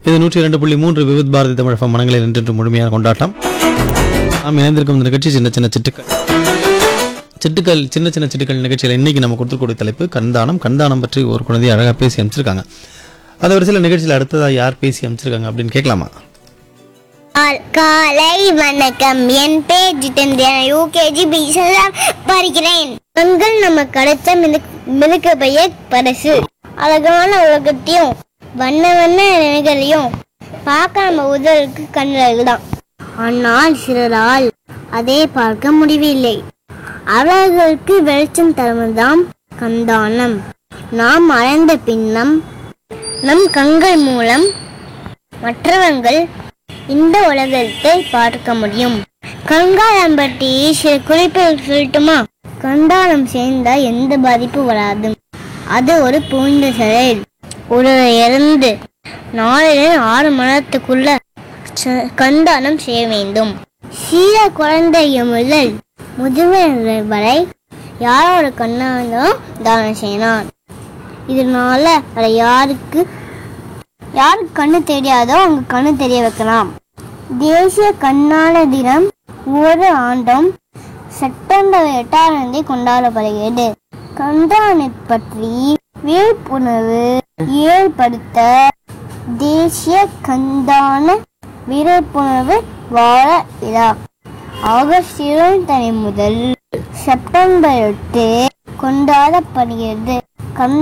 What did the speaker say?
இது நூற்றி இரண்டு புள்ளி மூன்று விவித் பாரதி தமிழ் FM மனங்களில் நின்று முழுமையான கொண்டாட்டம் நாம் இணைந்திருக்கும் இந்த நிகழ்ச்சி சின்ன சின்ன சிட்டுக்கள் சிட்டுக்கள் சின்ன சின்ன சிட்டுக்கள் நிகழ்ச்சியில் இன்னைக்கு நம்ம கொடுத்துக்கூடிய தலைப்பு கண்தானம் கண்தானம் பற்றி ஒரு குழந்தை அழகாக பேசி அமைச்சிருக்காங்க அந்த வரிசையில் நிகழ்ச்சியில் அடுத்ததாக யார் பேசி அமைச்சிருக்காங்க அப்படின்னு கேட்கலாமா ஆல் காலை வணக்கம் என் பேர் ஜிதேந்திரன் யூகேஜி பிசலாம் படிக்கிறேன் கண்கள் நம்ம கிடைச்ச மினுக் மினுக்க பைய பரிசு அழகான உலகத்தையும் வண்ண வண்ண நினைகளையும் பார்க்க நம்ம உதலுக்கு கண்கள் தான் ஆனால் சிலரால் அதை பார்க்க முடியவில்லை அவர்களுக்கு வெளிச்சம் தருவதுதான் கந்தானம் நாம் மறைந்த பின்னம் நம் கண்கள் மூலம் மற்றவர்கள் இந்த உலகத்தை பார்க்க முடியும் கங்காளம் பற்றி சில குறிப்புகள் சொல்லட்டுமா கண்டாளம் சேர்ந்தா எந்த பாதிப்பும் வராது அது ஒரு புனித செயல் ஒரு இறந்து நாலு ஆறு மணத்துக்குள்ள ச- கண்டானம் செய்ய வேண்டும் சிறிய குழந்தைய முதல் முதிர்வர் வரை யாரோட கண்ணாலும் தானம் செய்யலாம் இதனால அதை யாருக்கு யாருக்கு கண்ணு தெரியாதோ அவங்க கண்ணு தெரிய வைக்கலாம் தேசிய கண்ணான தினம் ஒவ்வொரு ஆண்டும் செப்டம்பர் எட்டாம் தேதி கொண்டாடப்படுகிறது கண்தானை பற்றி விழிப்புணர்வு ஏற்படுத்த தேசிய கண்தான விழிப்புணர்வு வார விழா ஆகஸ்ட் இருபத்தி முதல் செப்டம்பர் எட்டு கொண்டாடப்படுகிறது கண்